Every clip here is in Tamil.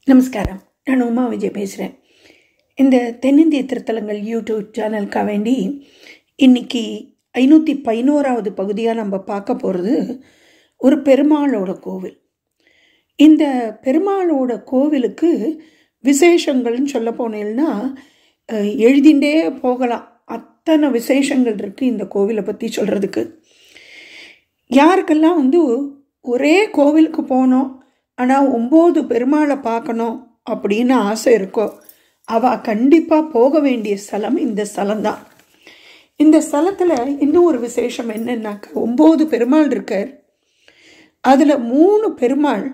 நமஸ்காரம் நான் உமா விஜய் பேசுகிறேன் இந்த தென்னிந்திய திருத்தலங்கள் யூடியூப் சேனலுக்காக வேண்டி இன்னைக்கு ஐநூற்றி பதினோராவது பகுதியாக நம்ம பார்க்க போகிறது ஒரு பெருமாளோட கோவில் இந்த பெருமாளோட கோவிலுக்கு விசேஷங்கள்னு சொல்ல போனேன்னா அஹ், எழுதிண்டே போகலாம் அத்தனை விசேஷங்கள் இருக்குது இந்த கோவிலை பற்றி சொல்கிறதுக்கு யாருக்கெல்லாம் வந்து ஒரே கோவிலுக்கு போனோம் ஆனால் ஒம்பது பெருமாளை பார்க்கணும் அப்படின்னு ஆசை இருக்கோ அவள் கண்டிப்பாக போக வேண்டிய ஸ்தலம் இந்த ஸ்தலம்தான் இந்த ஸ்தலத்தில் இன்னும் ஒரு விசேஷம் என்னன்னாக்கா ஒம்பது பெருமாள் இருக்கார் அதில் மூணு பெருமாள்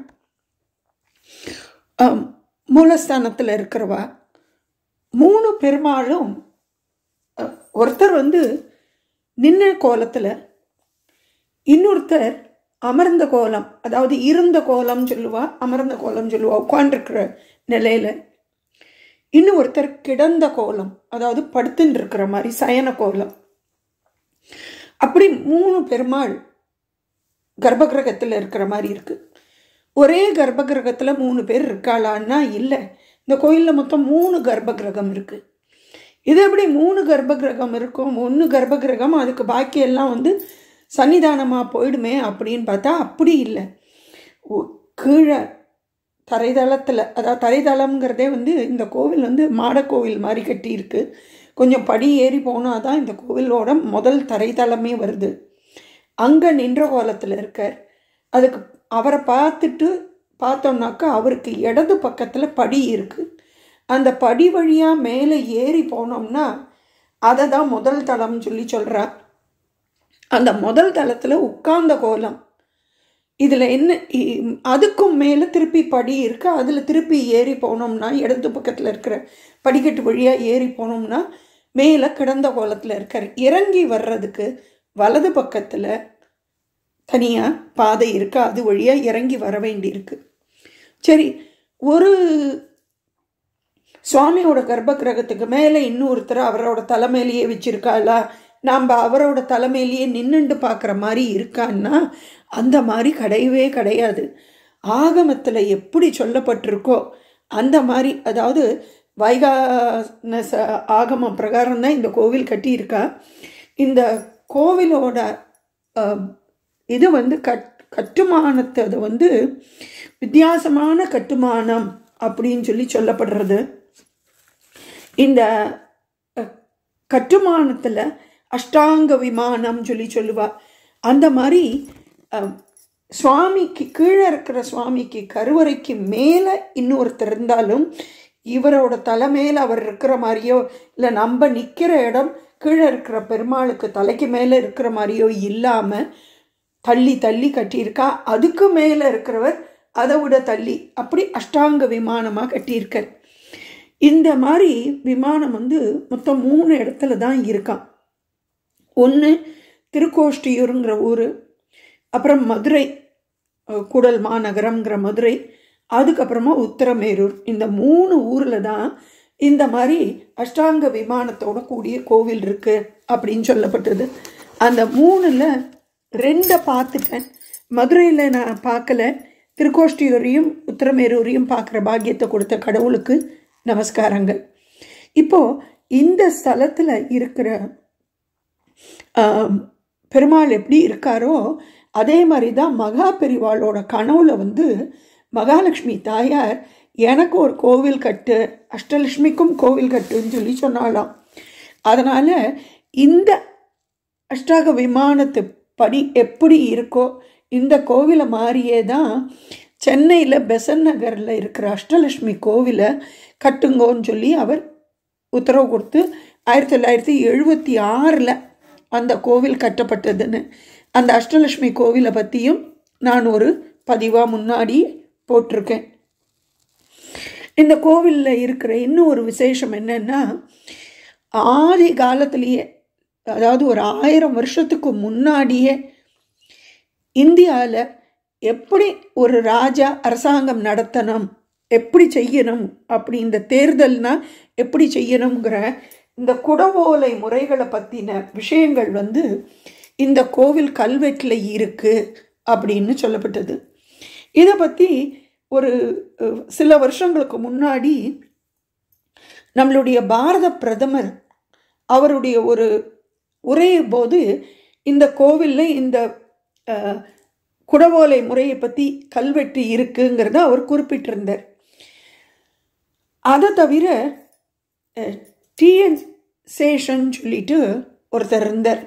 ஆம், மூலஸ்தானத்தில் இருக்கிறவா மூணு பெருமாளும் அஹ், ஒருத்தர் வந்து நின்ன கோலத்தில் இன்னொருத்தர் அமர்ந்த கோலம் அதாவது இருந்த கோலம் சொல்லுவா அமர்ந்த கோலம் சொல்லுவா உட்காண்டிருக்கிற நிலையில இன்னும் ஒருத்தர் கிடந்த கோலம் அதாவது படுத்துன்னு இருக்கிற மாதிரி சயன கோலம் அப்படி மூணு பெருமாள் கர்ப்பகிரகத்தில் இருக்கிற மாதிரி இருக்கு ஒரே கர்ப்பகிரகத்தில் மூணு பேர் இருக்காளான்னா இல்லை இந்த கோயிலில் மொத்தம் மூணு கர்ப்பகிரகம் இருக்கு இது எப்படி மூணு கர்ப்பகிரகம் இருக்கும் ஒன்று கர்ப்பகிரகம் அதுக்கு பாக்கி எல்லாம் வந்து சன்னிதானமாக போயிடுமே அப்படின்னு பார்த்தா அப்படி இல்லை ஒ- கீழே தரைதளத்தில் அதாவது தரைதளம்ங்கிறதே வந்து இந்த கோவில் வந்து மாடக்கோவில் மாதிரி கட்டியிருக்கு கொஞ்சம் படி ஏறி போனால் தான் இந்த கோவிலோட முதல் தரைதளமே வருது அங்கே நின்ற கோலத்தில் இருக்கார் அதுக்கு அவரை பார்த்துட்டு பார்த்தோம்னாக்கா அவருக்கு இடது பக்கத்தில் படி இருக்குது அந்த படி வழியாக மேலே ஏறி போனோம்னா அதை தான் முதல் தளம்னு சொல்லி சொல்கிறா அந்த முதல் தளத்தில் உட்கார்ந்த கோலம் இதில் என்ன இ- அதுக்கும் மேலே திருப்பி படி இருக்கு அதில் திருப்பி ஏறி போனோம்னா இடது பக்கத்தில் இருக்கிற படிக்கட்டு வழியாக ஏறி போனோம்னா மேலே கிடந்த கோலத்தில் இருக்கார் இறங்கி வர்றதுக்கு வலது பக்கத்தில் தனியாக பாதை இருக்கு அது வழியாக இறங்கி வர வேண்டியிருக்கு சரி ஒரு சுவாமியோட கர்ப்ப கிரகத்துக்கு மேலே இன்னொருத்தர் அவரோட தலைமையிலேயே வச்சிருக்காளா நாம் அவரோட தலைமையிலேயே நின்னுண்டு பார்க்குற மாதிரி இருக்கான்னா அந்த மாதிரி கிடையவே கிடையாது ஆகமத்தில் எப்படி சொல்லப்பட்டிருக்கோ அந்த மாதிரி அதாவது வைகானச ஆகம பிரகாரம் தான் இந்த கோவில் கட்டியிருக்கா இந்த கோவிலோட அஹ், இது வந்து கட் கட்டுமானத்தை அது வந்து வித்தியாசமான கட்டுமானம் அப்படின்னு சொல்லி சொல்லப்படுறது இந்த அஹ், கட்டுமானத்தில் அஷ்டாங்க விமானம் சொல்லி சொல்லுவா அந்த மாதிரி அஹ், சுவாமிக்கு கீழே இருக்கிற சுவாமிக்கு கருவறைக்கு மேலே இன்னொருத்தர் இருந்தாலும் இவரோட தலை மேலே அவர் இருக்கிற மாதிரியோ இல்லை நம்ம நிற்கிற இடம் கீழே இருக்கிற பெருமாளுக்கு தலைக்கு மேலே இருக்கிற மாதிரியோ இல்லாமல் தள்ளி தள்ளி கட்டியிருக்கா அதுக்கு மேலே இருக்கிறவர் அதை விட தள்ளி அப்படி அஷ்டாங்க விமானமாக கட்டியிருக்கார் இந்த மாதிரி விமானம் வந்து மொத்தம் மூணு இடத்துல தான் இருக்கான் ஒன்று திருக்கோஷ்டியூருங்கிற ஊர் அப்புறம் மதுரை அஹ், கூடல் மாநகரம்ங்கிற மதுரை அதுக்கப்புறமா உத்தரமேரூர் இந்த மூணு ஊரில் தான் இந்த மாதிரி அஷ்டாங்க விமானத்தோட கூடிய கோவில் இருக்கு அப்படின்னு சொல்லப்பட்டது அந்த மூணில் ரெண்டை பார்த்துட்டேன் மதுரையில் நான் பார்க்கல திருக்கோஷ்டியூரையும் உத்தரமேரூரையும் பார்க்குற பாக்கியத்தை கொடுத்த கடவுளுக்கு நமஸ்காரங்கள் இப்போ இந்த ஸ்தலத்தில் இருக்கிற ஆம், பெருமாள் எப்படி இருக்காரோ அதே மாதிரி தான் மகா பெரிவாளோட கனவுல வந்து மகாலட்சுமி தாயார் எனக்கு ஒரு கோவில் கட்டு அஷ்டலட்சுமிக்கும் கோவில் கட்டுன்னு சொல்லி சொன்னாலாம் அதனால் இந்த அஷ்டாக விமானத்து படி எப்படி இருக்கோ இந்த கோவிலை மாதிரியே தான் சென்னையில் பெசன் நகரில் இருக்கிற அஷ்டலட்சுமி கோவிலை கட்டுங்கோன்னு சொல்லி அவர் உத்தரவு கொடுத்து ஆயிரத்தி தொள்ளாயிரத்தி எழுபத்தி ஆறில் அந்த கோவில் கட்டப்பட்டதுன்னு அந்த அஷ்டலட்சுமி கோவிலை பற்றியும் நான் ஒரு பதிவாக முன்னாடி போட்டிருக்கேன் இந்த கோவிலில் இருக்கிற இன்னும் ஒரு விசேஷம் என்னன்னா ஆதி காலத்திலேயே அதாவது ஒரு ஆயிரம் வருஷத்துக்கு முன்னாடியே இந்தியாவில் எப்படி ஒரு ராஜா அரசாங்கம் நடத்தணும் எப்படி செய்யணும் அப்படி இந்த தேர்தல்னா எப்படி செய்யணுங்கிற இந்த குடவோலை முறைகளை பற்றின விஷயங்கள் வந்து இந்த கோவில் கல்வெட்டில் இருக்குது அப்படின்னு சொல்லப்பட்டது இதை பற்றி ஒரு அஹ், சில வருஷங்களுக்கு முன்னாடி நம்மளுடைய பாரத பிரதமர் அவருடைய ஒரு உரையின் போது இந்த கோவிலில் இந்த அஹ், குடவோலை முறையை பற்றி கல்வெட்டு இருக்குங்கிறத அவர் குறிப்பிட்டிருந்தார் அதை தவிர டிஎன் சேஷன் சொல்லிட்டு ஒருத்தர் இருந்தார்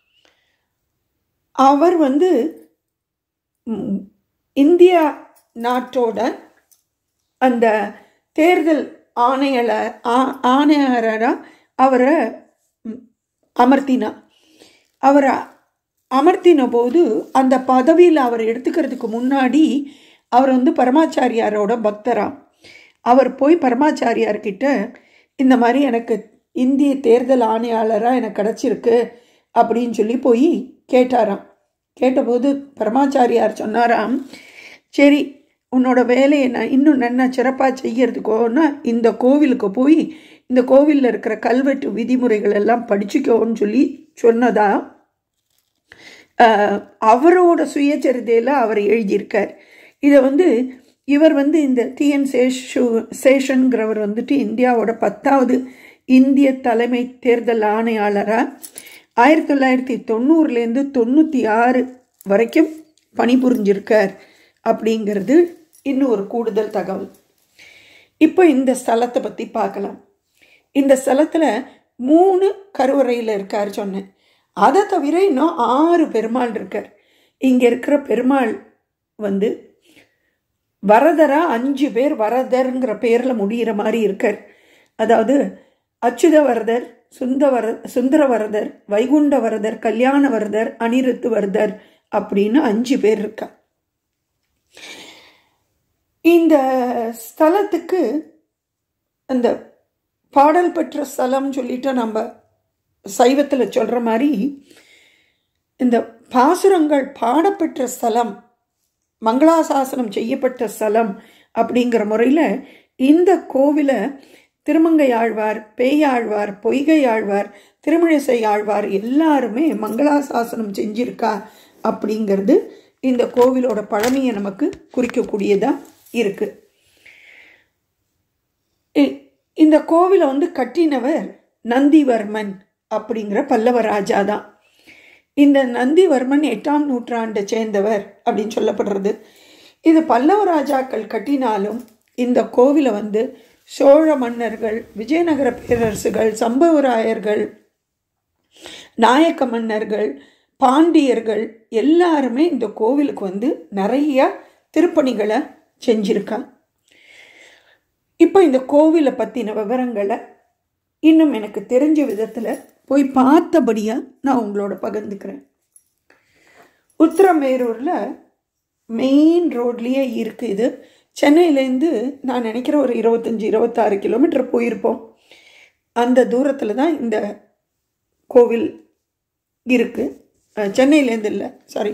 அவர் வந்து ம், இந்தியா நாட்டோட அந்த தேர்தல் ஆணையல ஆ- ஆணையராக அவரை ம், அமர்த்தினா அவரை அமர்த்தின போது அந்த பதவியில் அவர் எடுத்துக்கிறதுக்கு முன்னாடி அவர் வந்து பரமாச்சாரியாரோட பக்தராம் அவர் போய் பரமாச்சாரியார்கிட்ட இந்த மாதிரி எனக்கு இந்திய தேர்தல் ஆணையாளராக எனக்கு கிடச்சிருக்கு அப்படின்னு சொல்லி போய் கேட்டாராம் கேட்டபோது பரமாச்சாரியார் சொன்னாராம் சரி உன்னோட வேலையை நான் இன்னும் நல்லா சிறப்பாக செய்யறதுக்கோன்னா இந்த கோவிலுக்கு போய் இந்த கோவிலில் இருக்கிற கல்வெட்டு விதிமுறைகள் எல்லாம் படிச்சுக்கோன்னு சொல்லி சொன்னதா ஆஹ், அவரோட சுயச்சரிதையில் அவர் எழுதியிருக்கார் இதை வந்து இவர் வந்து இந்த டிஎன் சேஷு சேஷன்கிறவர் வந்துட்டு இந்தியாவோட பத்தாவது இந்திய தலைமை தேர்தல் ஆணையாளராக ஆயிரத்தி தொள்ளாயிரத்தி தொண்ணூறுலேருந்து தொண்ணூற்றி ஆறு வரைக்கும் பணிபுரிஞ்சிருக்கார் அப்படிங்கிறது இன்னும் ஒரு கூடுதல் தகவல் இப்போ இந்த ஸ்தலத்தை பற்றி பார்க்கலாம் இந்த ஸ்தலத்தில் மூணு கருவறையில் இருக்கார் சொன்னேன் அதை தவிர இன்னும் ஆறு பெருமாள் இருக்கார் இங்கே இருக்கிற பெருமாள் வந்து வரதரா அஞ்சு பேர் வரதர்ங்கிற பேரில் முடிகிற மாதிரி இருக்கார் அதாவது அச்சுத வரதர் சுந்தவர சுந்தரவரதர் வைகுண்டவரதர் கல்யாணவரதர் அனிருத்து வரதர் அப்படின்னு அஞ்சு பேர் இருக்கா இந்த ஸ்தலத்துக்கு அந்த பாடல் பெற்ற ஸ்தலம் சொல்லிட்டு நம்ம சைவத்தில் சொல்கிற மாதிரி இந்த பாசுரங்கள் பாடப்பெற்ற ஸ்தலம் மங்களாசாசனம் செய்யப்பட்ட ஸ்தலம் அப்படிங்கிற முறையில் இந்த கோவிலை திருமங்கை ஆழ்வார் பேயாழ்வார் பொய்கை ஆழ்வார் திருமிழிசை ஆழ்வார் எல்லாருமே மங்களாசாசனம் செஞ்சிருக்கா அப்படிங்கிறது இந்த கோவிலோட பழமையை நமக்கு குறிக்கக்கூடியதாக இருக்குது இ- இந்த கோவிலை வந்து கட்டினவர் நந்திவர்மன் அப்படிங்கிற பல்லவ ராஜா தான் இந்த நந்திவர்மன் எட்டாம் நூற்றாண்டை சேர்ந்தவர் அப்படின்னு சொல்லப்படுறது இது பல்லவ ராஜாக்கள் கட்டினாலும் இந்த கோவிலை வந்து சோழ மன்னர்கள் விஜயநகர பேரரசுகள் சம்பவராயர்கள் நாயக்க மன்னர்கள் பாண்டியர்கள் எல்லாருமே இந்த கோவிலுக்கு வந்து நிறைய திருப்பணிகளை செஞ்சிருக்கா இப்போ இந்த கோவிலை பற்றின விவரங்களை இன்னும் எனக்கு தெரிஞ்ச விதத்தில் போய் பார்த்தபடியாக நான் உங்களோட பகிர்ந்துக்கிறேன் உத்திரமேரூரில் மெயின் ரோட்லேயே இருக்குது இது சென்னையிலேருந்து நான் நினைக்கிற ஒரு இருபத்தஞ்சி இருபத்தாறு கிலோமீட்டர் போயிருப்போம் அந்த தூரத்தில் தான் இந்த கோவில் இருக்குது சென்னையிலேருந்து இல்லை சாரி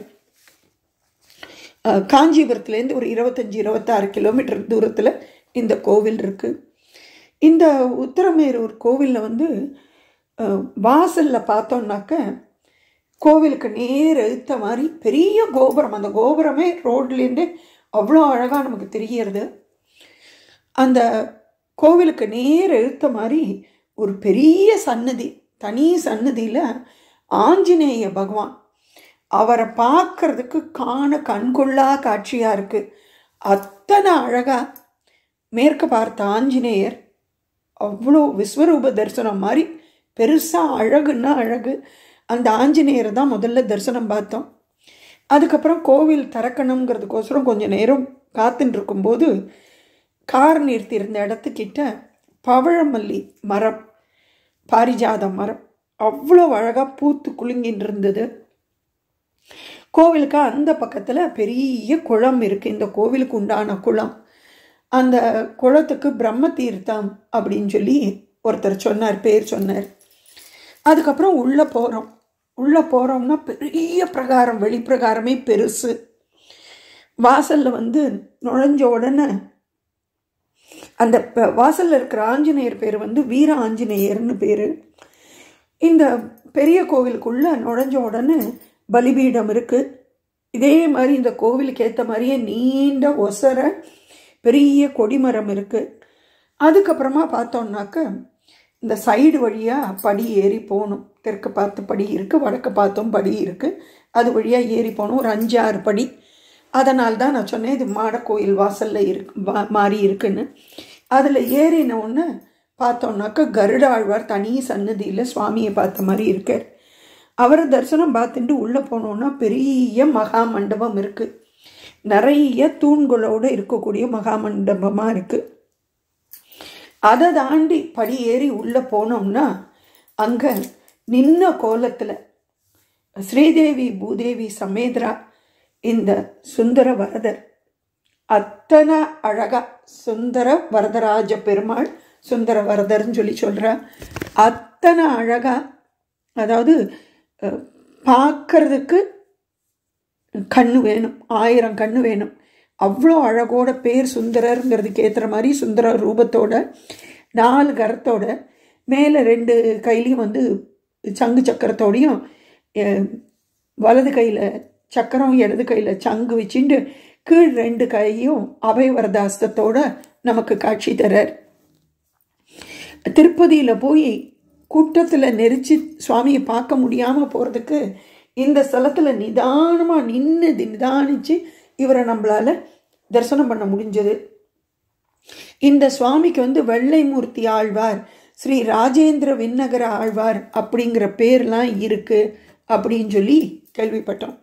காஞ்சிபுரத்துலேருந்து ஒரு இருபத்தஞ்சி இருபத்தாறு கிலோமீட்டர் தூரத்தில் இந்த கோவில் இருக்குது இந்த உத்திரமேரூர் கோவிலில் வந்து வாசலில் பார்த்தோம்னாக்க கோவிலுக்கு நேர் எழுத்த மாதிரி பெரிய கோபுரம் அந்த கோபுரமே ரோட்லேருந்து அவ்வளோ அழகாக நமக்கு தெரிகிறது அந்த கோவிலுக்கு நேர் எழுத்த மாதிரி ஒரு பெரிய சன்னதி தனி சன்னதியில் ஆஞ்சநேய பகவான் அவரை பார்க்கறதுக்கு காண கண்கொள்ளா காட்சியாக இருக்குது அத்தனை அழகாக மேற்க பார்த்த ஆஞ்சநேயர் அவ்வளோ விஸ்வரூப தரிசனம் மாதிரி பெருசாக அழகுன்னா அழகு அந்த ஆஞ்சநேயரை தான் முதல்ல தரிசனம் பார்த்தோம் அதுக்கப்புறம் கோவில் திறக்கணுங்கிறதுக்கோசரம் கொஞ்சம் நேரம் காத்துட்டு இருக்கும்போது கார் நிறுத்தியிருந்த இடத்துக்கிட்ட பவழமல்லி மரம் பாரிஜாத மரம் அவ்வளோ அழகாக பூத்து குலுங்கின்னு இருந்தது கோவிலுக்கு அந்த பக்கத்தில் பெரிய குளம் இருக்குது இந்த கோவிலுக்கு உண்டான குளம் அந்த குளத்துக்கு பிரம்ம தீர்த்தம் அப்படின்னு சொல்லி ஒருத்தர் சொன்னார் பேர் சொன்னார் அதுக்கப்புறம் உள்ளே போகிறோம் உள்ளே போகிறோம்னா பெரிய பிரகாரம் வெளிப்பிரகாரமே பெருசு வாசலில் வந்து நுழைஞ்ச உடனே அந்த வாசலில் இருக்கிற ஆஞ்சநேயர் பேர் வந்து வீர ஆஞ்சநேயர்னு பேர் இந்த பெரிய கோவிலுக்குள்ளே நுழைஞ்ச உடனே பலிபீடம் இருக்குது இதே மாதிரி இந்த கோவிலுக்கு ஏற்ற மாதிரியே நீண்ட ஒசர பெரிய கொடிமரம் இருக்குது அதுக்கப்புறமா பார்த்தோம்னாக்க இந்த சைடு வழியாக படி ஏறி போகணும் தெற்கு பார்த்து படி இருக்குது வடக்கு பார்த்தும் படி இருக்குது அது வழியாக ஏறி போகணும் ஒரு அஞ்சு ஆறு படி அதனால் தான் நான் சொன்னேன் இது மாடக்கோயில் வாசலில் இருக்கு வா- மாறி இருக்குன்னு அதில் ஏறின உடனே பார்த்தோம்னாக்க கருடாழ்வார் தனி சன்னதியில் சுவாமியை பார்த்த மாதிரி இருக்கார் அவரை தரிசனம் பார்த்துட்டு உள்ளே போனோன்னா பெரிய மகா மண்டபம் இருக்குது நிறைய தூண்களோடு இருக்கக்கூடிய மகா மண்டபமாக இருக்குது அதை தாண்டி படி ஏறி உள்ளே போனோம்னா அங்கே நின்ன கோலத்தில் ஸ்ரீதேவி பூதேவி சமேத்ரா இந்த சுந்தர வரதர் அத்தனை அழகா சுந்தர வரதராஜ பெருமாள் சுந்தர வரதர்னு சொல்லி சொல்கிறா அத்தனை அழகா அதாவது அஹ், பார்க்கறதுக்கு கண்ணு வேணும் ஆயிரம் கண்ணு வேணும் அவ்வளோ அழகோட பேர் சுந்தரருங்கிறதுக்கு ஏற்றுற மாதிரி சுந்தர ரூபத்தோட நாலு கரத்தோட மேலே ரெண்டு கையிலையும் வந்து சங்கு சக்கரத்தோடையும் அஹ், வலது கையில் சக்கரம் இடது கையில் சங்கு வச்சுட்டு கீழ் ரெண்டு கையும் அபயவரதாஸ்தத்தோட நமக்கு காட்சி தரார் திருப்பதியில் போய் கூட்டத்தில் நெரிச்சு சுவாமியை பார்க்க முடியாமல் போகிறதுக்கு இந்த ஸ்தலத்தில் நிதானமாக நின்று நிதானிச்சு இவரை நம்மளால் தரிசனம் பண்ண முடிஞ்சது இந்த சுவாமிக்கு வந்து வெள்ளை மூர்த்தி ஆழ்வார் ஸ்ரீ ராஜேந்திர விண்ணகர ஆழ்வார் அப்படிங்கிற பேர்லாம் இருக்கு அப்படின்னு சொல்லி கேள்விப்பட்டோம்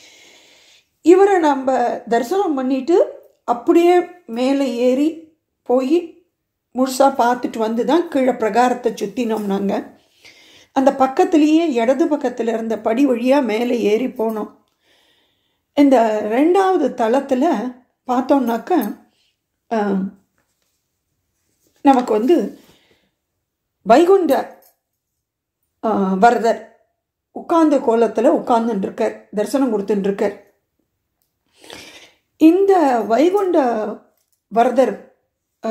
இவரை நம்ம தரிசனம் பண்ணிட்டு அப்படியே மேலே ஏறி போய் முழுசாக பார்த்துட்டு வந்து தான் கீழே பிரகாரத்தை சுற்றினோம் நாங்கள் அந்த பக்கத்துலேயே இடது பக்கத்தில் இருந்த படி வழியாக மேலே ஏறி போனோம் இந்த ரெண்டாவது தளத்தில் பார்த்தோம்னாக்க ஆம், நமக்கு வந்து வைகுண்ட ஆ, வரதர் உட்கார்ந்த கோலத்தில் உட்கார்ந்துட்டு இருக்கார் தரிசனம் கொடுத்துட்டு இருக்கார் இந்த வைகுண்ட வரதர் ஆ,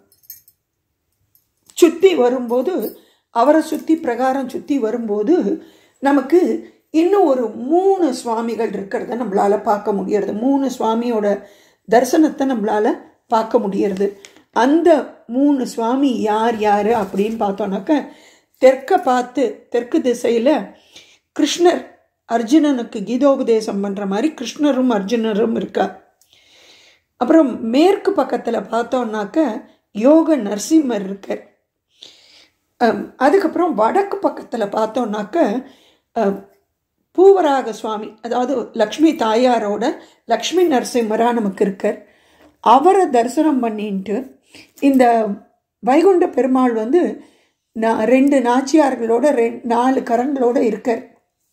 சுற்றி வரும்போது அவரை சுற்றி பிரகாரம் சுற்றி வரும்போது நமக்கு இன்னும் ஒரு மூணு சுவாமிகள் இருக்கிறத நம்மளால் பார்க்க முடியறது மூணு சுவாமியோட தரிசனத்தை நம்மளால் பார்க்க முடியறது அந்த மூணு சுவாமி யார் யார் அப்படின்னு பார்த்தோன்னாக்க தெற்க பார்த்து தெற்கு திசையில் கிருஷ்ணர் அர்ஜுனனுக்கு கீதோபதேசம் பண்ணுற மாதிரி கிருஷ்ணரும் அர்ஜுனரும் இருக்கா அப்புறம் மேற்கு பக்கத்தில் பார்த்தோம்னாக்க யோக நரசிம்மர் இருக்கார் அம், அதுக்கப்புறம் வடக்கு பக்கத்தில் பார்த்தோம்னாக்க அம், பூவராக சுவாமி அதாவது லக்ஷ்மி தாயாரோட லக்ஷ்மி நரசிம்மராக நமக்கு இருக்கார் அவரை தரிசனம் பண்ணிட்டு இந்த வைகுண்ட பெருமாள் வந்து நான் ரெண்டு நாச்சியார்களோட ரெ நாலு கரங்களோட இருக்கார்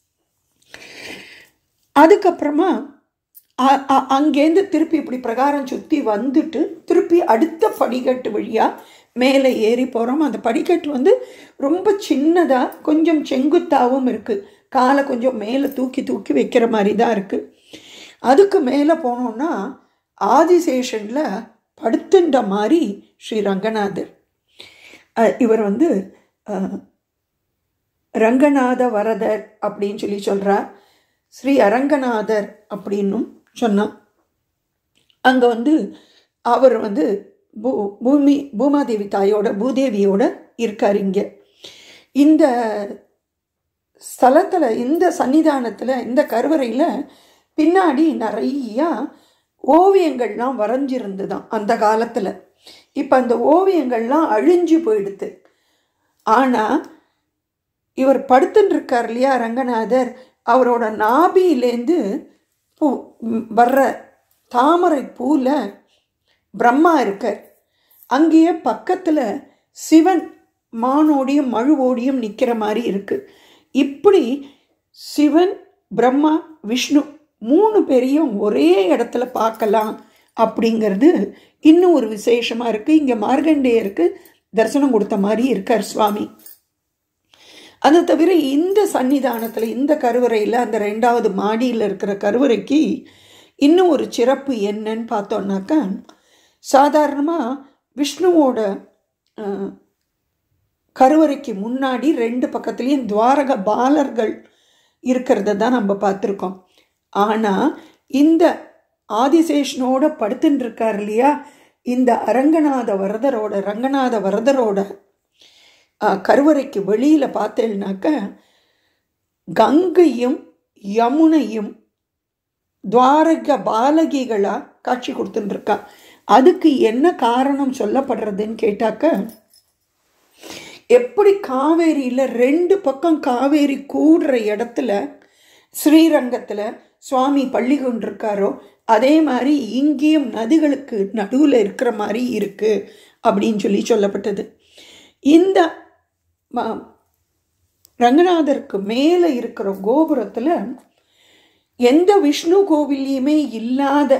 அதுக்கப்புறமா அ- அ- அங்கேருந்து திருப்பி இப்படி பிரகாரம் சுற்றி வந்துட்டு திருப்பி அடுத்த படிக்கட்டு வழியாக மேலே ஏறி போகிறோம் அந்த படிக்கட்டு வந்து ரொம்ப சின்னதாக கொஞ்சம் செங்குத்தாகவும் இருக்குது காலை கொஞ்சம் மேலே தூக்கி தூக்கி வைக்கிற மாதிரி தான் இருக்குது அதுக்கு மேலே போனோம்னா ஆதிசேஷனில் படுத்துன்ற மாதிரி ஸ்ரீ ரங்கநாதர் அஹ் இவர் வந்து அஹ், ரங்கநாத வரதர் அப்படின்னு சொல்லி சொல்கிறார் ஸ்ரீ அரங்கநாதர் அப்படின்னும் சொன்னான் அங்கே வந்து அவர் வந்து பூ பூமி பூமாதேவி தாயோட பூதேவியோட இருக்கார் இங்கே இந்த ஸ்தலத்தில் இந்த சன்னிதானத்தில் இந்த கருவறையில் பின்னாடி நிறையா ஓவியங்கள்லாம் வரைஞ்சிருந்துதான் அந்த காலத்தில் இப்போ அந்த ஓவியங்கள்லாம் அழிஞ்சு போயிடுது ஆனால் இவர் படுத்துன்னு இருக்கார் இல்லையா ரங்கநாதர் அவரோட நாபியிலேருந்து பூ ம், வர்ற தாமரை பூவில் பிரம்மா இருக்கார் அங்கேயே பக்கத்தில் சிவன் மானோடியும் மழுவோடியும் நிற்கிற மாதிரி இருக்குது இப்படி சிவன் பிரம்மா விஷ்ணு மூணு பேரையும் ஒரே இடத்துல பார்க்கலாம் அப்படிங்கிறது இன்னும் ஒரு விசேஷமாக இருக்குது இங்கே மார்கண்டேயருக்கு தரிசனம் கொடுத்த மாதிரி இருக்கார் சுவாமி அது தவிர இந்த சன்னிதானத்தில் இந்த கருவறையில் அந்த ரெண்டாவது மாடியில் இருக்கிற கருவறைக்கு இன்னும் ஒரு சிறப்பு என்னன்னு பார்த்தோன்னாக்கா சாதாரணமாக விஷ்ணுவோட அஹ், கருவறைக்கு முன்னாடி ரெண்டு பக்கத்துலேயும் துவாரக பாலர்கள் இருக்கிறத தான் நம்ம பார்த்துருக்கோம் ஆனால் இந்த ஆதிசேஷனோட படுத்துன்னு இருக்கார் இல்லையா இந்த அரங்கநாத வரதரோட ரங்கநாத வரதரோட அஹ், கருவறைக்கு வெளியில் பார்த்தேன்னாக்க கங்கையும் யமுனையும் துவாரக பாலகிகளா காட்சி கொடுத்துட்டுருக்கா அதுக்கு என்ன காரணம் சொல்லப்படுறதுன்னு கேட்டாக்க எப்படி காவேரியில் ரெண்டு பக்கம் காவேரி கூடுற இடத்துல ஸ்ரீரங்கத்தில் சுவாமி பள்ளி கொண்டிருக்காரோ அதே மாதிரி இங்கேயும் நதிகளுக்கு நடுவில் இருக்கிற மாதிரி இருக்கு அப்படின்னு சொல்லி சொல்லப்பட்டது இந்த ம- ரங்கநாதருக்கு மேலே இருக்கிற கோபுரத்தில் எந்த விஷ்ணு கோவில்லையுமே இல்லாத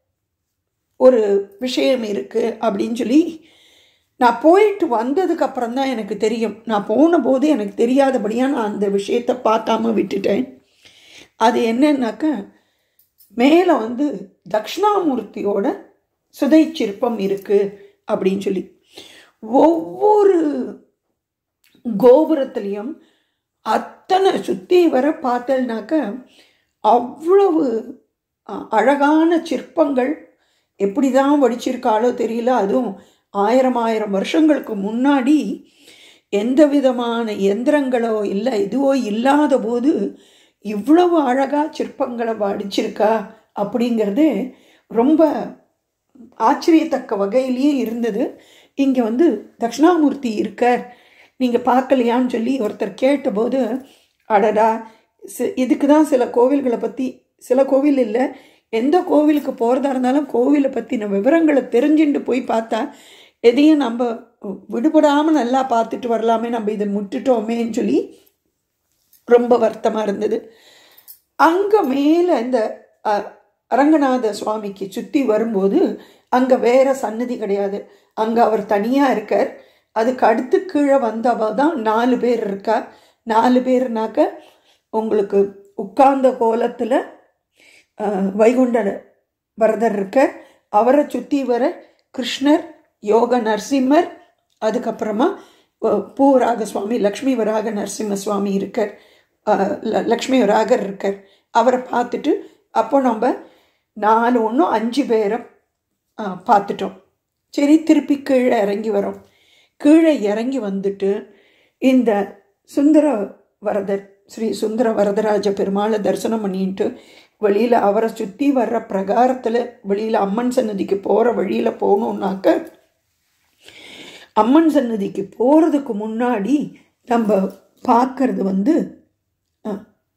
ஒரு விஷயம் இருக்குது அப்படின்னு சொல்லி நான் போயிட்டு வந்ததுக்கு அப்புறம் தான் எனக்கு தெரியும் நான் போன போது எனக்கு தெரியாதபடியாக நான் அந்த விஷயத்தை பார்க்காம விட்டுட்டேன் அது என்னன்னாக்க மேலே வந்து தக்ஷணாமூர்த்தியோட சுதை சிற்பம் இருக்குது அப்படின்னு சொல்லி ஒவ்வொரு கோபுரத்துலேயும் அத்தனை சுற்றி வர பார்த்தல்னாக்க அவ்வளவு அ- அழகான சிற்பங்கள் எப்படி தான் வடிச்சிருக்காளோ தெரியல அதுவும் ஆயிரம் ஆயிரம் வருஷங்களுக்கு முன்னாடி எந்த விதமான எந்திரங்களோ இல்லை இதுவோ இல்லாத போது இவ்வளவு அழகாக சிற்பங்களை வடிச்சிருக்கா அப்படிங்கிறது ரொம்ப ஆச்சரியத்தக்க வகையிலேயே இருந்தது இங்கே வந்து தட்சிணாமூர்த்தி இருக்கார் நீங்கள் பார்க்கலையான்னு சொல்லி ஒருத்தர் கேட்டபோது அடடா சி- இதுக்கு தான் சில கோவில்களை பற்றி சில கோவில் இல்லை எந்த கோவிலுக்கு போகிறதா இருந்தாலும் கோவிலை பற்றின விவரங்களை தெரிஞ்சுட்டு போய் பார்த்தா எதையும் நம்ம விடுபடாமல் நல்லா பார்த்துட்டு வரலாமே நம்ம இதை முட்டுட்டோமேன்னு சொல்லி ரொம்ப வருத்தமாக இருந்தது அங்கே மேலே இந்த அ, அரங்கநாத சுவாமிக்கு சுற்றி வரும்போது அங்கே வேற சன்னதி கிடையாது அங்கே அவர் தனியாக இருக்கார் அதுக்கு அடுத்து கீழே வந்தவ தான் நாலு பேர் இருக்கா நாலு பேர்னாக்க உங்களுக்கு உட்கார்ந்த கோலத்தில் வைகுண்ட வரதர் இருக்கார் அவரை சுற்றி வர கிருஷ்ணர் யோக நரசிம்மர் அதுக்கப்புறமா அஹ், பூவராக சுவாமி லக்ஷ்மி வராக நரசிம்ம சுவாமி இருக்கார் அஹ், ல- லக்ஷ்மி வராகர் இருக்கார் அவரை பார்த்துட்டு அப்போ நம்ம நாலு ஒன்றும் அஞ்சு பேரை அஹ், பார்த்துட்டோம் சரி திருப்பி கீழே இறங்கி வரோம் கீழே இறங்கி வந்துட்டு இந்த சுந்தர வரதர் ஸ்ரீ சுந்தர வரதராஜ பெருமாளை தரிசனம் பண்ணிட்டு வெளியில் அவரை சுற்றி வர்ற பிரகாரத்தில் வெளியில் அம்மன் சன்னதிக்கு போகிற வழியில் போகணுன்னாக்க அம்மன் சன்னதிக்கு போகிறதுக்கு முன்னாடி நம்ம பார்க்கறது வந்து அஹ்,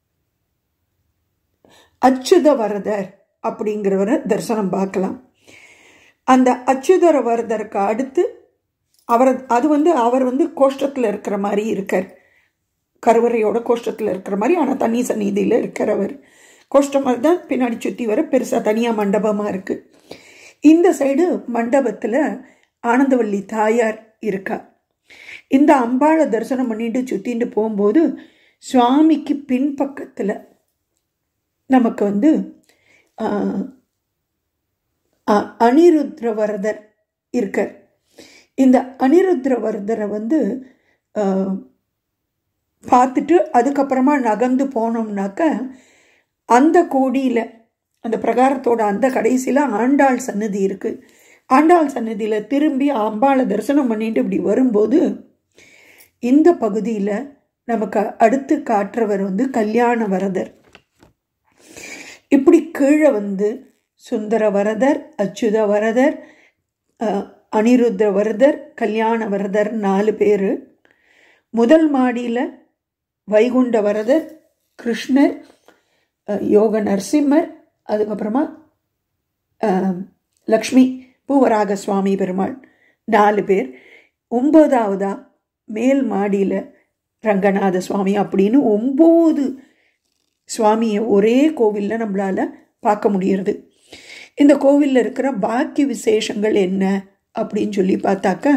அச்சுத வரதர் அப்படிங்கிறவரை தரிசனம் பார்க்கலாம் அந்த அச்சுதர வரதருக்கு அடுத்து அவர் அது வந்து அவர் வந்து கோஷ்டத்தில் இருக்கிற மாதிரி இருக்கார் கருவறையோட கோஷ்டத்தில் இருக்கிற மாதிரி ஆனால் தனி சந்நிதியில் இருக்கிறவர் கோஷ்டம் மாதிரி தான் பின்னாடி சுற்றி வர பெருசாக தனியாக மண்டபமாக இருக்குது இந்த சைடு மண்டபத்தில் ஆனந்தவல்லி தாயார் இருக்கா இந்த அம்பாளை தரிசனம் பண்ணிட்டு சுற்றிட்டு போகும்போது சுவாமிக்கு பின்பக்கத்தில் நமக்கு வந்து ஆஹ், அ- அனிருத்ரவரதர் இருக்கார் இந்த அனிருத்ரவரதரை வந்து ஆஹ், பார்த்துட்டு அதுக்கப்புறமா நகர்ந்து போனோம்னாக்க அந்த கோடியில் அந்த பிரகாரத்தோட அந்த கடைசியில் ஆண்டாள் சன்னதி இருக்குது ஆண்டாள் சன்னதியில் திரும்பி அம்பாளை தரிசனம் பண்ணிட்டு இப்படி வரும்போது இந்த பகுதியில் நமக்கு அடுத்து காட்டுறவர் வந்து கல்யாண வரதர் இப்படி கீழே வந்து சுந்தர வரதர் அச்சுத வரதர் அஹ், அனிருத்த வரதர் கல்யாண வரதர் நாலு பேர் முதல் மாடியில் வைகுண்ட வரதர் கிருஷ்ணர் அஹ், யோக நரசிம்மர் அதுக்கப்புறமா அஹ், லக்ஷ்மி பூவராக சுவாமி பெருமாள் நாலு பேர் ஒம்போதாவதா மேல் மாடியில் ரங்கநாத சுவாமி அப்படின்னு ஒம்பது சுவாமியை ஒரே கோவிலில் நம்மளால் பார்க்க முடியறது இந்த கோவிலில் இருக்கிற பாக்கி விசேஷங்கள் என்ன அப்படின்னு சொல்லி பார்த்தாக்க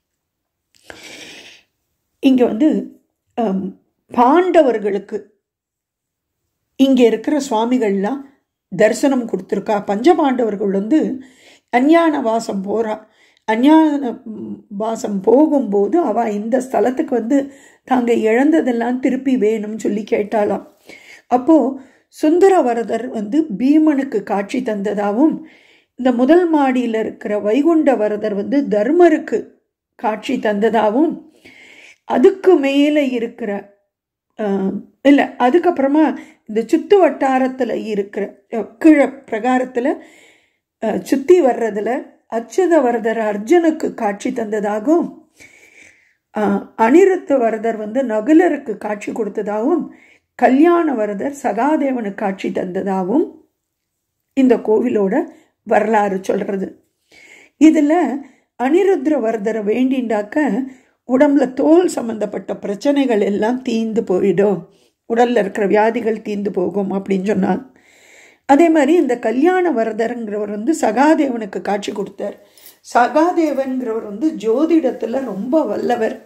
இங்கே வந்து ஹம், பாண்டவர்களுக்கு இங்கே இருக்கிற சுவாமிகள்லாம் தரிசனம் கொடுத்துருக்கா பஞ்சபாண்டவர்கள் வந்து அஞ்ஞான வாசம் போகிறா அஞ்ஞான ம், வாசம் போகும்போது அவள் இந்த ஸ்தலத்துக்கு வந்து தாங்க இழந்ததெல்லாம் திருப்பி வேணும்னு சொல்லி கேட்டாளாம் அப்போது சுந்தரவரதர் வந்து பீமனுக்கு காட்சி தந்ததாகவும் இந்த முதல் மாடியில் இருக்கிற வைகுண்ட வரதர் வந்து தர்மருக்கு காட்சி தந்ததாகவும் அதுக்கு மேலே இருக்கிற இல்லை அதுக்கப்புறமா இந்த சுத்து வட்டாரத்தில் இருக்கிற அஹ், கீழே பிரகாரத்தில் சுற்றி வர்றதுல அச்சுத வரதர் அர்ஜுனுக்கு காட்சி தந்ததாகவும் ஆஹ், அனிருத்த வரதர் வந்து நகுலருக்கு காட்சி கொடுத்ததாகவும் கல்யாண வரதர் சகாதேவனுக்கு காட்சி தந்ததாகவும் இந்த கோவிலோட வரலாறு சொல்றது இதுல அனிருத்ர வரதரை வேண்டிண்டாக்க உடம்புல தோல் சம்பந்தப்பட்ட பிரச்சனைகள் எல்லாம் தீந்து போயிடும் உடல்ல இருக்கிற வியாதிகள் தீந்து போகும் அப்படின்னு சொன்னாங்க அதே மாதிரி இந்த கல்யாண வரதருங்கிறவர் வந்து சகாதேவனுக்கு காட்சி கொடுத்தார் சகாதேவன்கிறவர் வந்து ஜோதிடத்துல ரொம்ப வல்லவர்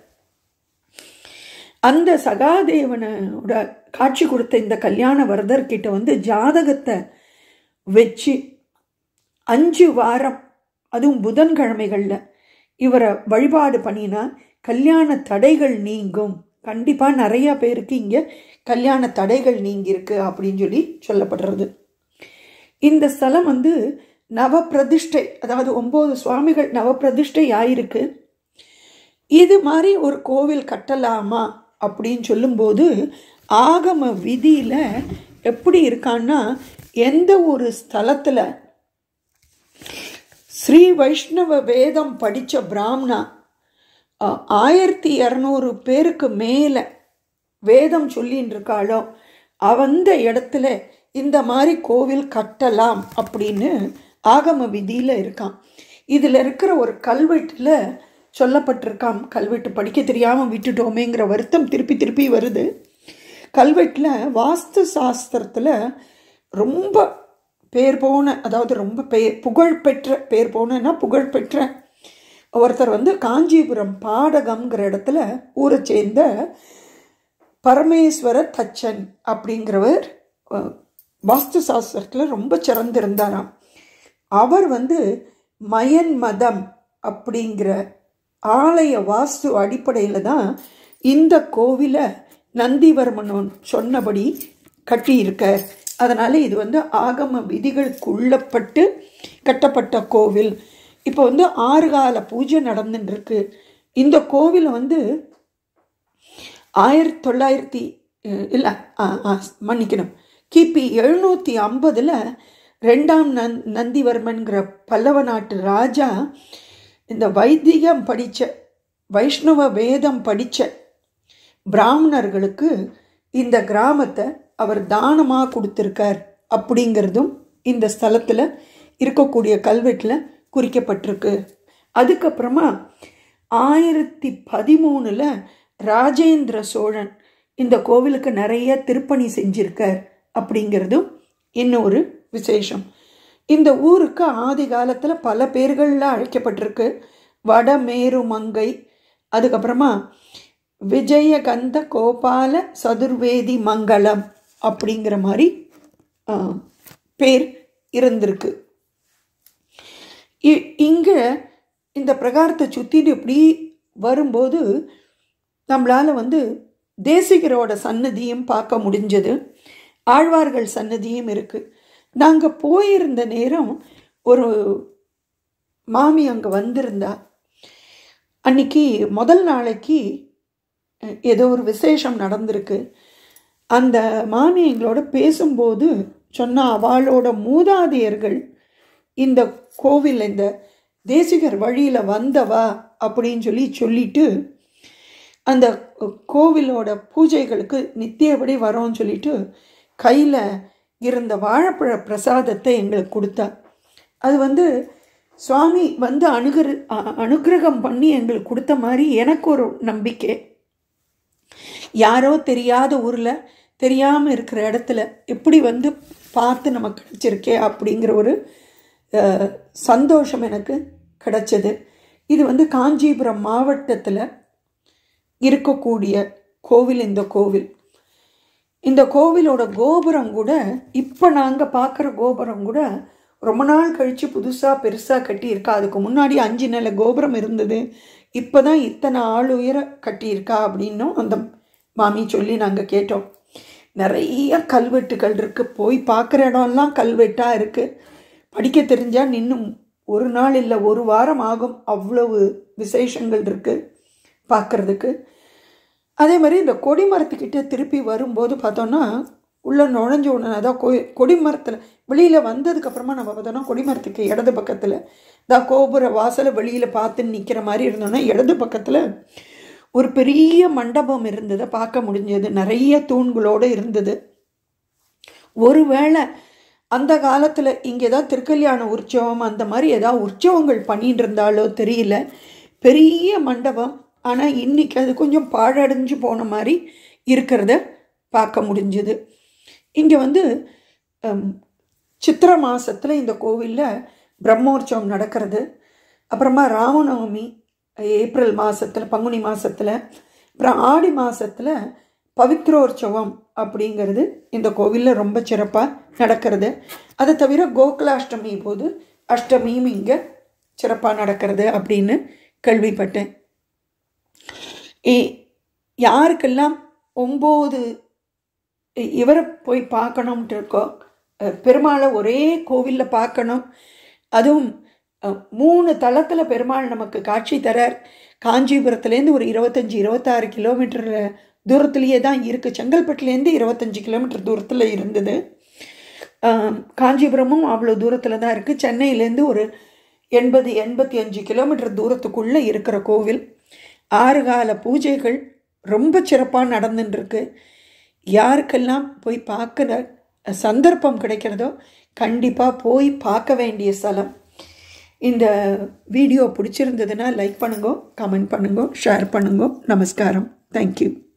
அந்த சகாதேவனோட காட்சி கொடுத்த இந்த கல்யாண வரதர்கிட்ட வந்து ஜாதகத்தை வச்சு அஞ்சு வாரம் அதுவும் புதன்கிழமைகளில் இவரை வழிபாடு பண்ணினா கல்யாண தடைகள் நீங்கும் கண்டிப்பாக நிறைய பேருக்கு இங்கே கல்யாண தடைகள் நீங்கியிருக்கு அப்படின்னு சொல்லி சொல்லப்படுறது இந்த ஸ்தலம் வந்து நவப்பிரதிஷ்டை அதாவது ஒம்பது சுவாமிகள் நவப்பிரதிஷ்டை ஆயிருக்கு இது மாதிரி ஒரு கோவில் கட்டலாமா அப்படின்னு சொல்லும்போது ஆகம விதியில் எப்படி இருக்கான்னா எந்த ஒரு ஸ்தலத்தில் ஸ்ரீ வைஷ்ணவ வேதம் படித்த பிராமணா அஹ், ஆயிரத்தி இரநூறு பேருக்கு மேலே வேதம் சொல்லின்னு இருக்காளோ அந்த இடத்துல இந்த மாதிரி கோவில் கட்டலாம் அப்படின்னு ஆகம விதியில் இருக்கான் இதில் இருக்கிற ஒரு கல்வெட்டில் சொல்லப்பட்டிருக்காம் கல்வெட்டு படிக்க தெரியாமல் விட்டுட்டோமேங்கிற வருத்தம் திருப்பி திருப்பி வருது கல்வெட்டில் வாஸ்து சாஸ்திரத்தில் ரொம்ப பேர் போன அதாவது ரொம்ப பெயர் புகழ்பெற்ற பேர் போனன்னா புகழ்பெற்ற ஒருத்தர் வந்து காஞ்சிபுரம் பாடகம்ங்கிற இடத்துல ஊரை சேர்ந்த பரமேஸ்வர தச்சன் அப்படிங்கிறவர் அஹ், வாஸ்து சாஸ்திரத்தில் ரொம்ப சிறந்திருந்தாராம் அவர் வந்து மயன் மதம் அப்படிங்கிற ஆலய வாஸ்து அடிப்படையில் தான் இந்த கோவிலை நந்திவர்மன் சொன்னபடி கட்டியிருக்கார் அதனால் இது வந்து ஆகம விதிகளுக்குள்ளப்பட்டு கட்டப்பட்ட கோவில் இப்போ வந்து ஆறு கால பூஜை நடந்துட்டு இருக்கு இந்த கோவில் வந்து ஆயிரத்தி தொள்ளாயிரத்தி இல்லை மன்னிக்கணும் கிபி எழுநூற்றி ஐம்பதில் ரெண்டாம் நந் நந்திவர்மன்கிற பல்லவ நாட்டு ராஜா இந்த வைதிகம் படித்த வைஷ்ணவ வேதம் படித்த பிராமணர்களுக்கு இந்த கிராமத்தை அவர் தானமாக கொடுத்துருக்கார் அப்படிங்கிறதும் இந்த ஸ்தலத்தில் இருக்கக்கூடிய கல்வெட்டில் குறிக்கப்பட்டிருக்கு அதுக்கப்புறமா ஆயிரத்தி பதிமூணில் ராஜேந்திர சோழன் இந்த கோவிலுக்கு நிறைய திருப்பணி செஞ்சிருக்கார் அப்படிங்கிறதும் இன்னொரு விசேஷம் இந்த ஊருக்கு ஆதி காலத்தில் பல பேர்களில் அழைக்கப்பட்டிருக்கு வடமேருமங்கை அதுக்கப்புறமா விஜயகந்த கோபால சதுர்வேதி மங்களம் அப்படிங்கிற மாதிரி ஆ, பேர் இருந்திருக்கு இ- இங்க இந்த பிரகாரத்தை சுற்றிட்டு இப்படி வரும்போது நம்மளால் வந்து தேசிகரோட சன்னதியும் பார்க்க முடிஞ்சது ஆழ்வார்கள் சன்னதியும் இருக்குது நாங்கள் போயிருந்த நேரம் ஒரு மாமி அங்கே வந்திருந்தா அன்னைக்கு முதல் நாளைக்கு அஹ், ஏதோ ஒரு விசேஷம் நடந்திருக்கு அந்த மாமி எங்களோட பேசும்போது சொன்ன அவளோட மூதாதையர்கள் இந்த கோவில் இந்த தேசிகர் வழியில் வந்தவா அப்படின்னு சொல்லி சொல்லிட்டு அந்த கோவிலோட பூஜைகளுக்கு நித்தியபடி வரோன்னு சொல்லிட்டு கையில் இருந்த வாழைப்பழ பிரசாதத்தை எங்களுக்கு கொடுத்தா அது வந்து சுவாமி வந்து அனுகிர அ- அனுக்கிரகம் பண்ணி எங்களுக்கு கொடுத்த மாதிரி எனக்கு ஒரு நம்பிக்கை யாரோ தெரியாத ஊரில் தெரியாமல் இருக்கிற இடத்துல எப்படி வந்து பார்த்து நமக்கு கிடைச்சிருக்கே அப்படிங்கிற ஒரு அஹ், சந்தோஷம் எனக்கு கிடைச்சது இது வந்து காஞ்சிபுரம் மாவட்டத்தில் இருக்கக்கூடிய கோவில் இந்த கோவில் இந்த கோவிலோட கோபுரம் கூட இப்போ நாங்கள் பார்க்குற கோபுரம் கூட ரொம்ப நாள் கழித்து புதுசாக பெருசாக கட்டியிருக்கா அதுக்கு முன்னாடி அஞ்சு நில கோபுரம் இருந்தது இப்போ தான் இத்தனை ஆள் உயர கட்டியிருக்கா அப்படின்னும் அந்த மாமி சொல்லி நாங்கள் கேட்டோம் நிறைய கல்வெட்டுகள் இருக்குது போய் பார்க்குற இடம்லாம் கல்வெட்டாக இருக்குது படிக்க தெரிஞ்சால் இன்னும் ஒரு நாள் இல்லை ஒரு வாரம் ஆகும் அவ்வளவு விசேஷங்கள் இருக்குது பார்க்குறதுக்கு அதே மாதிரி இந்த கொடிமரத்துக்கிட்ட திருப்பி வரும்போது பார்த்தோன்னா உள்ளே நுழைஞ்ச உடனே அதான் கொ கொடிமரத்தில் வெளியில் வந்ததுக்கப்புறமா நம்ம பார்த்தோன்னா கொடிமரத்துக்கு இடது பக்கத்தில் தான் கோபுர வாசலை வெளியில் பார்த்து நிற்கிற மாதிரி இருந்தோன்னா இடது பக்கத்தில் ஒரு பெரிய மண்டபம் இருந்ததை பார்க்க முடிஞ்சது நிறைய தூண்களோடு இருந்தது ஒருவேளை அந்த காலத்தில் இங்கே தான் திருக்கல்யாண உற்சவம் அந்த மாதிரி ஏதாவது உற்சவங்கள் பண்ணிட்டு இருந்தாலோ தெரியல பெரிய மண்டபம் ஆனால் இன்றைக்கி அது கொஞ்சம் பாழடைஞ்சு போன மாதிரி இருக்கிறத பார்க்க முடிஞ்சுது இங்கே வந்து சித்திர மாதத்தில் இந்த கோவிலில் பிரம்மோற்சவம் நடக்கிறது அப்புறமா ராமநவமி ஏப்ரல் மாதத்தில் பங்குனி மாதத்தில் அப்புறம் ஆடி மாதத்தில் பவித்ரோற்சவம் அப்படிங்கிறது இந்த கோவிலில் ரொம்ப சிறப்பாக நடக்கிறது அதை தவிர கோகுலாஷ்டமி போது அஷ்டமியும் இங்கே சிறப்பாக நடக்கிறது அப்படின்னு கேள்விப்பட்டேன் ஏ யாருக்கெல்லாம் ஒம்பது இவரை போய் பார்க்கணும்ட்டு இருக்கோ பெருமாளை ஒரே கோவிலில் பார்க்கணும் அதுவும் மூணு தளத்தில் பெருமாள் நமக்கு காட்சி தரார் காஞ்சிபுரத்துலேருந்து ஒரு இருபத்தஞ்சி இருபத்தாறு கிலோமீட்டர் தூரத்துலேயே தான் இருக்குது செங்கல்பட்டுலேருந்து இருபத்தஞ்சி கிலோமீட்டர் தூரத்தில் இருந்தது காஞ்சிபுரமும் அவ்வளோ தூரத்தில் தான் இருக்குது சென்னையிலேருந்து ஒரு எண்பது எண்பத்தி அஞ்சு கிலோமீட்டர் தூரத்துக்குள்ளே இருக்கிற கோவில் ஆறு கால பூஜைகள் ரொம்ப சிறப்பாக நடந்துட்டுருக்கு யாருக்கெல்லாம் போய் பார்க்குற சந்தர்ப்பம் கிடைக்கிறதோ கண்டிப்பாக போய் பார்க்க வேண்டிய ஸ்தலம் இந்த வீடியோ பிடிச்சிருந்ததுன்னா லைக் பண்ணுங்க கமெண்ட் பண்ணுங்க ஷேர் பண்ணுங்க நமஸ்காரம் தேங்க்யூ